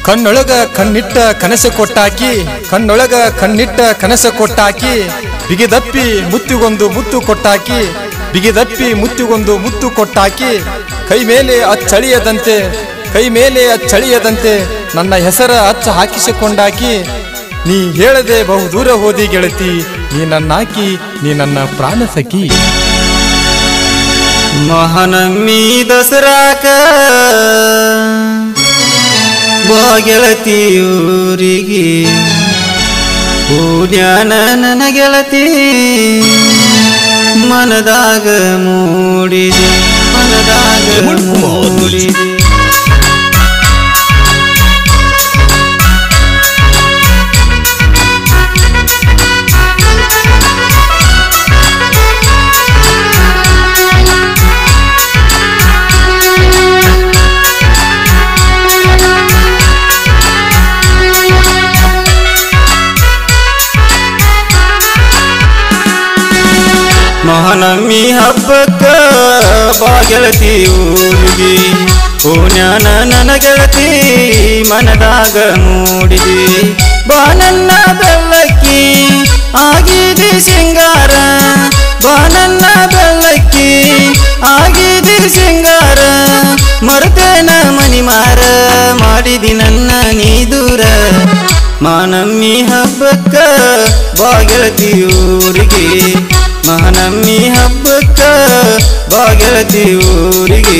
ಕಣ್ಣೊಳಗ ಕಣ್ಣಿಟ್ಟ ಕನಸ ಕೊಟ್ಟಾಕಿ ಕಣ್ಣೊಳಗ ಕಣ್ಣಿಟ್ಟ ಕನಸ ಕೊಟ್ಟಾಕಿ ಬಿಗಿದಪ್ಪಿ ಮುತ್ತಿಗೊಂದು ಮುತ್ತು ಕೊಟ್ಟಾಕಿ ಬಿಗಿದಪ್ಪಿ ಮುತ್ತಿಗೊಂದು ಮುತ್ತು ಕೊಟ್ಟಾಕಿ ಕೈ ಮೇಲೆ ಅಚ್ಚಳಿಯದಂತೆ ಕೈ ಮೇಲೆ ಅಚ್ಚಳಿಯದಂತೆ ನನ್ನ ಹೆಸರ ಅಚ್ಚ ಹಾಕಿಸಿಕೊಂಡಾಕಿ ನೀ ಹೇಳದೆ ಬಹುದೂರ ಹೋದಿ ಗೆಳತಿ ನೀ ನನ್ನಾಕಿ ನೀ ನನ್ನ ಪ್ರಾಣ ಸಖಿ ಮಹಾನಮ್ಮಿ ದಸರಾಕ ಬಾ ಗೆಳತಿ ಊರಿಗೆ ಪೂಜ್ಞಾನ ನನ್ನ ಗೆಳತಿ ಮನದಾಗ ಮೂಡಿದೆ ಮನದಾಗ ಮೂಡಿದೆ ಮಹಾನಮ್ಮಿ ಹಬ್ಬಕ್ಕ ಬಾ ಗೆಳತಿ ಊರಿಗೆ ಪುಣ್ಯಾನ ನನ್ನ ಗೆಳತಿ ಮನದಾಗ ಮೂಡಿದೆ ಬಾ ನನ್ನ ಬೆಲ್ಲಕ್ಕಿ ಆಗಿದೆ ಸಿಂಗಾರ ಬಾ ನನ್ನ ಬೆಲ್ಲಕ್ಕಿ ಆಗಿದೆ ಸಿಂಗಾರ ಮರ್ತೇನ ಮನಿ ಮಾರ ಮಾಡಿದಿ ನನ್ನ ನೀ ದೂರ ಮಾನಮ್ಮಿ ಹಬ್ಬಕ್ಕ ಬಾ ಗೆಳತಿ ಊರಿಗೆ ಮಹಾನಮ್ಮಿ ಹಬ್ಬಕ್ಕ ಬಾ ಗೆಳತಿ ಊರಿಗೆ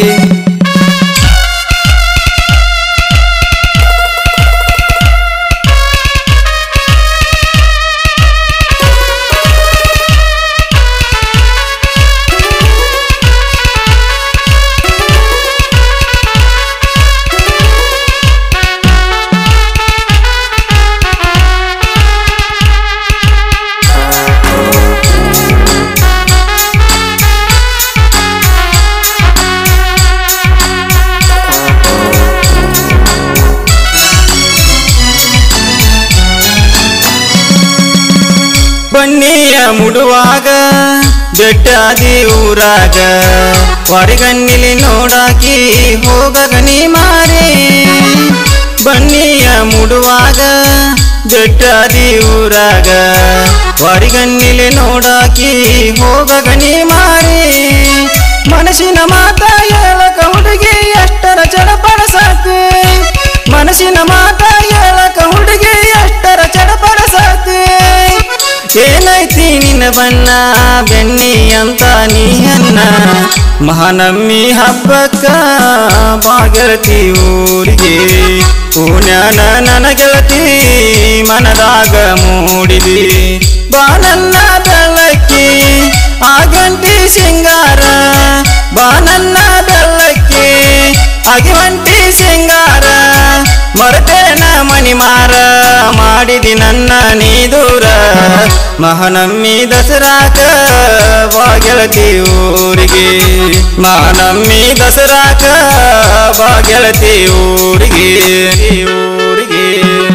ಬನ್ನಿಯ ಮುಡುವಾಗ ಬೆಟ್ಟಾದಿ ಊರಾಗ ಹೊರಗಣ್ಣಿಲಿ ನೋಡಾಕಿ ಹೋಗಗನಿ ಮಾರಿ ಬನ್ನಿಯ ಮುಡುವಾಗ ಬೆಟ್ಟಾದಿ ಊರಾಗ ಹೊರಗಣ್ಣಿಲಿ ನೋಡಾಕಿ ಹೋಗಗನಿ ಮಾರಿ ಮನಸ್ಸಿನ ಮಾತ ಹೇಳಕ ಹುಡುಗಿ ಎಷ್ಟರ ಚಡಪಡ ಸಾಕು ಮನಸ್ಸಿನ ಮಾತ ಹೇಳಕ ಹುಡುಗಿ ಎಷ್ಟರ ಚಡಪಡ ಸಾಕು ಏನೈತಿ ನಿನ್ನ ಬಣ್ಣ ಬೆನ್ನಿ ಅಂತ ನೀ ಅನ್ನ ಮಹಾನಮ್ಮಿ ಹಬ್ಬಕ್ಕ ಬಾ ಗೆಳತಿ ಊರಿಗೆ ಪುಣ್ಯಾನ ನನ್ನ ಗೆಳತಿ ಮನದಾಗ ಮೂಡಿದಿ ಬಾ ನನ್ನ ಬೆಳ್ಳಕ್ಕಿ ಆ ಗಂಟಿ ಸಿಂಗಾರ ಬಾ ನನ್ನ ಬೆಳ್ಳಕ್ಕಿ ಅಗಿವಂಟಿ ಸಿಂಗಾರ ಮರತೇನ ಮನಿ ಮಾರ ಮಾಡಿದಿ ನನ್ನ ನೀ ದೂರ ಮಹಾನಮ್ಮಿ ದಸರಾಕ ಬಾ ಗೆಳತಿ ಊರಿಗೆ ಮಹಾನಮ್ಮಿ ದಸರಾಕ ಬಾ ಗೆಳತಿ ಊರಿಗೆ ಊರಿಗೆ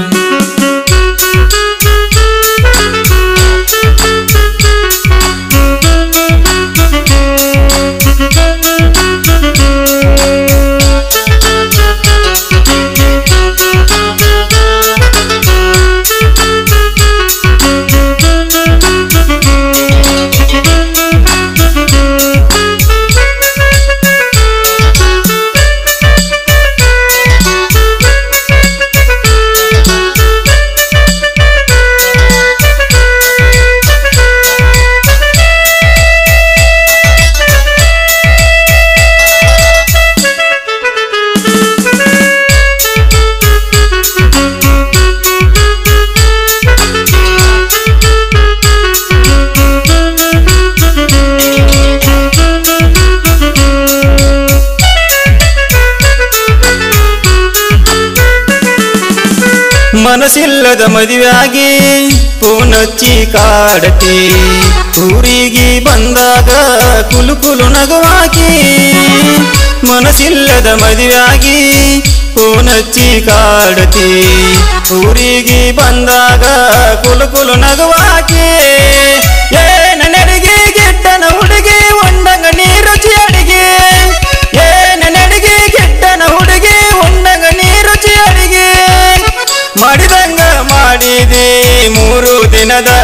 ಮನಸ್ಸಿಲ್ಲದ ಮದುವೆಯಾಗಿ ಪೂನಚ್ಚಿ ಕಾಡತಿ ಊರಿಗೆ ಬಂದಾಗ ಕುಲು ಕುಲು ನಗುವಾಕಿ ಮನಸ್ಸಿಲ್ಲದ ಮದುವೆಯಾಗಿ ಪೂನಚ್ಚಿ ಕಾಡತಿ ಊರಿಗೆ ಬಂದಾಗ ಕುಲು ಕುಲು ನಗುವಾಕಿ ಏನ ನಡಿಗೆ ಗೆಟ್ಟನ ಹುಡುಗಿ ಒಂಡಂಗ ನೀರುಚಿ ಅಡಿಗೆ ಏನ ನಡಿಗೆ ಗೆಟ್ಟನ ಹುಡುಗಿ ಒಂಡಂಗ ನೀರುಚಿ ಅಡಿಗೆ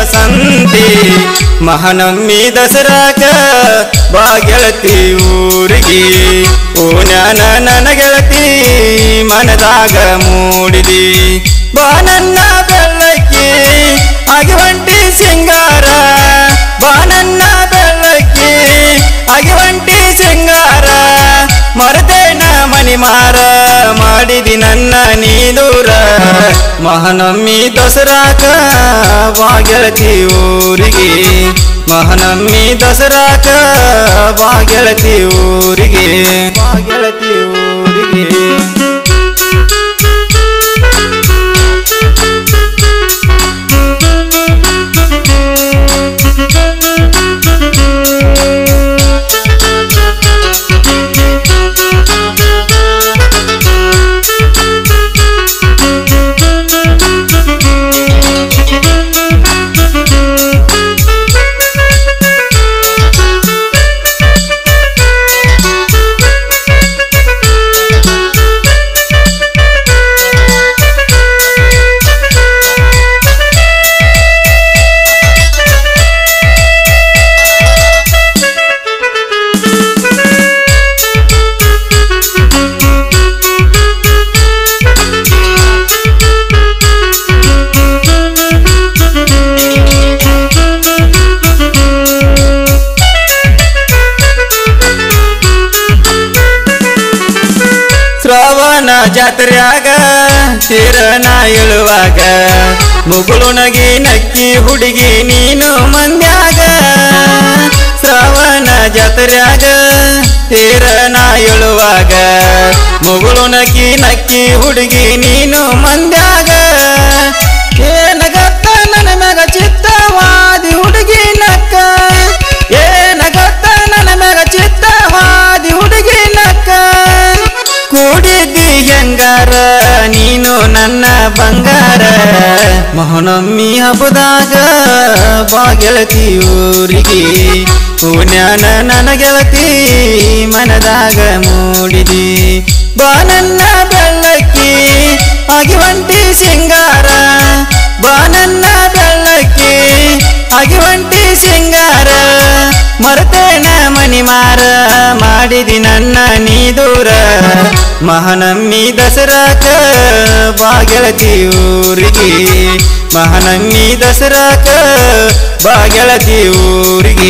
ಸಂತಿ ಮಹಾನಮ್ಮಿ ದಸರಾಕ ಬಾ ಗೆಳತಿ ಊರಿಗೆ ಓ ಜ್ಞಾನ ನನ್ನ ಗೆಳತಿ ಮನದಾಗ ಮೂಡಿದಿ ಬಾ ನನ್ನ ಬೆಳ್ಳಕ್ಕಿ ಆಗಿ ಒಂಟಿ ಸಿಂಗಾರ ಬಾ ನನ್ನ ಬೆಳ್ಳಕ್ಕಿ ಆಗಿ ಒಂಟಿ ಸಿಂಗಾರ ಮರದೇನ ಮನಿ ಮಾರ ಮಾಡಿದಿ ನನ್ನ ನೀದೂರ ಮಹಾನಮ್ಮಿ ದಸರಾಕ ಬಾ ಗೆಳತಿ ಊರಿಗೆ ಮಹಾನಮ್ಮಿ ದಸರಾಕ ಬಾ ಗೆಳತಿ ಊರಿಗೆ ಬಾ ಗೆಳತಿ ಊರಿಗೆ ಶ್ರವಣ ಜಾತ್ರ್ಯಾಗ ತೀರನ ಇಳುವಾಗ ಮುಗುಳು ನಗಿ ನಕ್ಕಿ ಹುಡುಗಿ ನೀನು ಮಂದ್ಯಾಗ ಶ್ರವಣ ಜಾತ್ರ್ಯಾಗ ತೀರನ ಇಳುವಾಗ ಮುಗುಳು ನಕ್ಕಿ ನಕ್ಕಿ ಹುಡುಗಿ ನೀನು ಮಂದ್ಯಾಗ ಏನಗತ್ತ ನನ್ನ ಮ್ಯಾಗ ಚಿತ್ತವಾದಿ ಹುಡುಗಿ ನಕ್ಕ ಏನಗತ್ತ ನನ್ನ ಮ್ಯಾಗ ಚಿತ್ತವಾದಿ ಹುಡುಗಿ ನಕ್ಕ ಕೂಡಿದ್ದಿ ಹೆಂಗಾರ ನೀನು ನನ್ನ ಬಂಗಾರ ಮಹನಮ್ಮಿ ಹಬ್ಬದಾಗ ಬಾ ಗೆಳತಿ ಊರಿಗೆ ಪುಣ್ಯಾನ ನನ್ನ ಗೆಳತಿ ಮನದಾಗ ಮೂಡಿದಿ ಬಾ ನನ್ನ ಬೆಳ್ಳಕ್ಕಿ ಆಗಿ ಒಂಟಿ ಸಿಂಗಾರ ಬಾ ನನ್ನ ಬೆಳ್ಳಕ್ಕಿ ಆಗಿ ಒಂಟಿ ಸಿಂಗಾರ ಮರತೇನ ಮನಿ ಮಾರ ಮಾಡಿದಿ ನನ್ನ ನೀ ದೂರ ಮಹಾನಮ್ಮಿ ದಸರಾಕ ಬಾ ಗೆಳತಿ ಊರಿಗೆ ಮಹಾನಮ್ಮಿ ದಸರಾಕ ಬಾ ಗೆಳತಿ ಊರಿಗೆ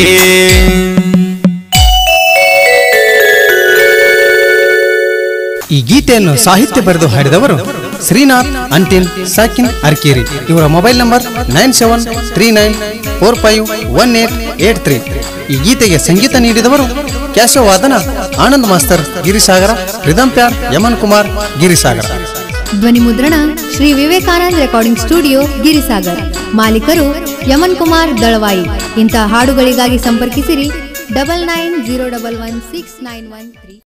ಈ ಗೀತೆಯನ್ನು ಸಾಹಿತ್ಯ ಬರೆದು ಹಾಡಿದವರು ಶ್ರೀನಾಥ್ ಅಂಟಿನ್ ಸಾಕಿನ್ ಅರ್ಕೇರಿ ಇವರ mobile number nine seven three nine four five one eight eight three ಈ ಗೀತೆಗೆ ಸಂಗೀತ ನೀಡಿದವರು ಕ್ಯಾಶವಾದನ ಆನಂದ್ ಮಾಸ್ತರ್ ಗಿರಿಸಾಗರ ರಿದಮ್ ಪ್ಯಾರ್ ಯಮನ್ ಕುಮಾರ್ ಗಿರಿಸಾಗರ ಧ್ವನಿ ಮುದ್ರಣ ಶ್ರೀ ವಿವೇಕಾನಂದ್ ರೆಕಾರ್ಡಿಂಗ್ ಸ್ಟುಡಿಯೋ ಗಿರಿಸಾಗರ್ ಮಾಲೀಕರು ಯಮನ್ ಕುಮಾರ್ ದಳವಾಯಿ ಇಂತಹ ಹಾಡುಗಳಿಗಾಗಿ ಸಂಪರ್ಕಿಸಿರಿ double nine zero double one six nine one three